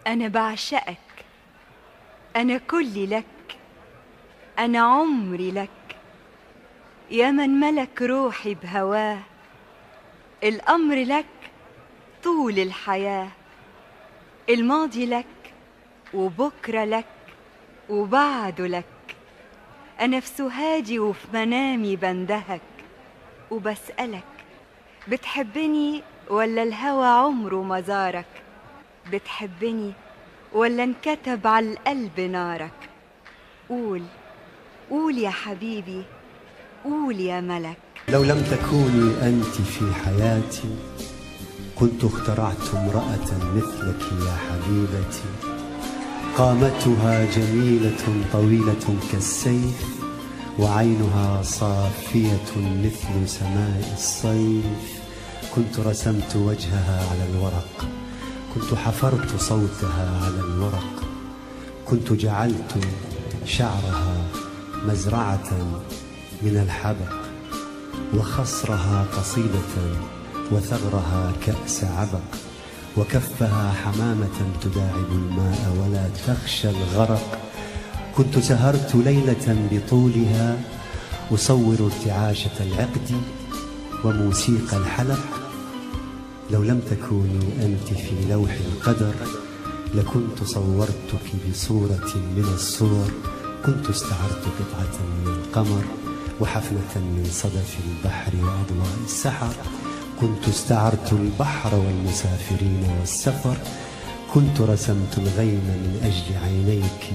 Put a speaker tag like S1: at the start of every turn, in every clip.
S1: أنا بعشقك أنا كلي لك أنا عمري لك يا من ملك روحي بهواه الأمر لك طول الحياة الماضي لك وبكرة لك وبعده لك أنا في سهادي وفي منامي بندهك وبسألك بتحبني ولا الهوى عمره ما زارك بتحبني ولا انكتب على القلب نارك قول قول يا حبيبي قول يا ملك
S2: لو لم تكوني أنت في حياتي كنت اخترعت امرأة مثلك يا حبيبتي قامتها جميلة طويلة كالسيف وعينها صافية مثل سماء الصيف كنت رسمت وجهها على الورق كنت حفرت صوتها على الورق كنت جعلت شعرها مزرعة من الحبق وخصرها قصيدة وثغرها كأس عبق وكفها حمامة تداعب الماء ولا تخشى الغرق كنت سهرت ليلة بطولها أصور ارتعاشة العقد وموسيقى الحلق لو لم تكوني أنت في لوح القدر لكنت صورتك بصورة من الصور كنت استعرت قطعة من القمر وحفنة من صدف البحر وأضواء السحر كنت استعرت البحر والمسافرين والسفر كنت رسمت الغيم من أجل عينيك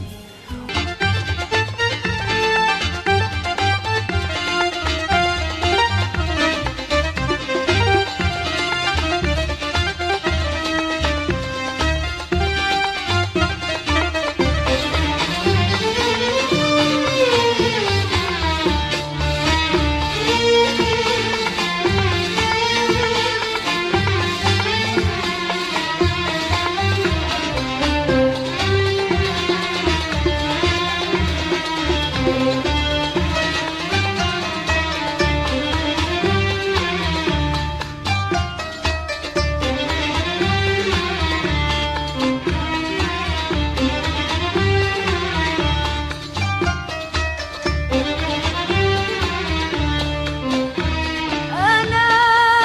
S1: أنا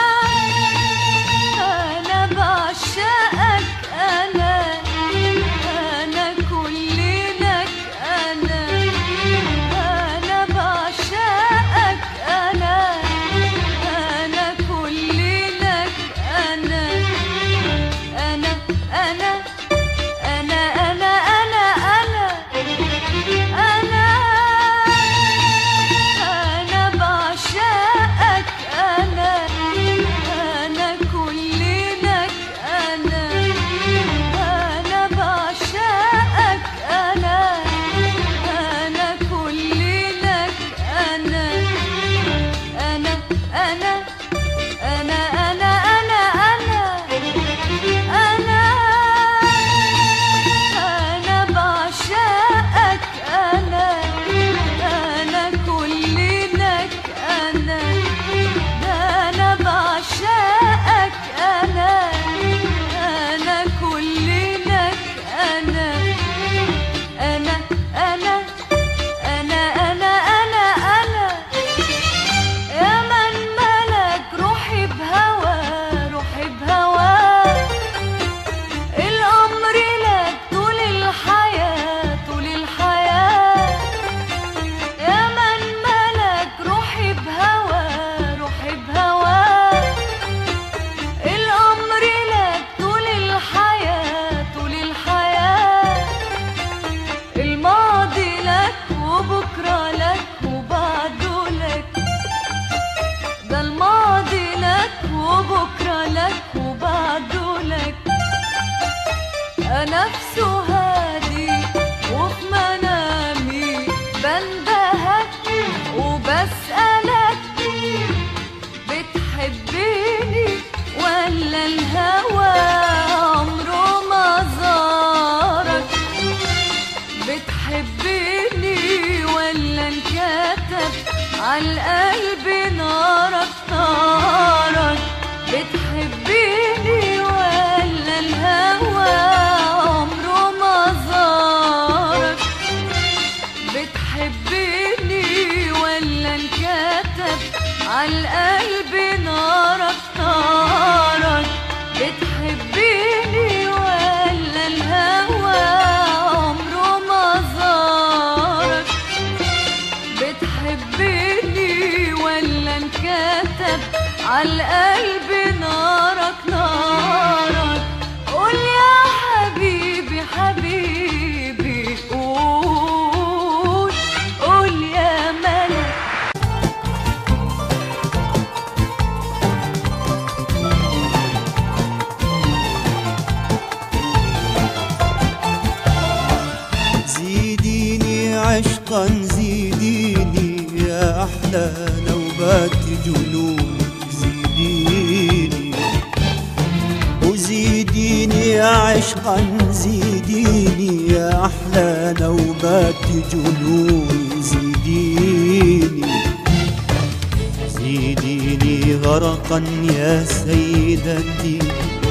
S1: أنا بعشقك أنا أنا كل لك أنا أنا بعشقك أنا أنا كل لك أنا أنا أنا أنا أنا أنا أنا أنا أنا بعشقك أنا أنا كل لك أنا أنا بعشقك أنا أنا كل لك أنا أنا أنا أنا أنا أنا أنا أنا أنا بعشقك أنا أنا كل لك أنا ده أنا بعشقك أنا أنا كل لك أنا أنا أنا أنا أنا أنا أنا يا من ملك روحي بهوى روحي بهوى الأمر لك طول الحياة طول الحياة يا من ملك روحي بهوى روحي بهوى الأمر لك طول الحياة طول الحياة الماضي لك وبكرة لك وبعده لك ده الماضي لك وبكرة لك وبعده لك أنا في سهادي وفي منامي بندهك وبسألك بتحبيني ولا الهوى عمره ما زارك بتحبيني ولا انكتب عالقلب نارك نارك بتحبيني ولا الهوى عمره عالقلب نارك نارك قول يا حبيبي حبيبي قول قول يا ملك
S3: زيديني عشقا زيديني يا أحلى نوبات جنونك زيديني وزيديني عشقا زيديني يا أحلى نوبات جنوني زيديني زيديني غرقا يا سيدتي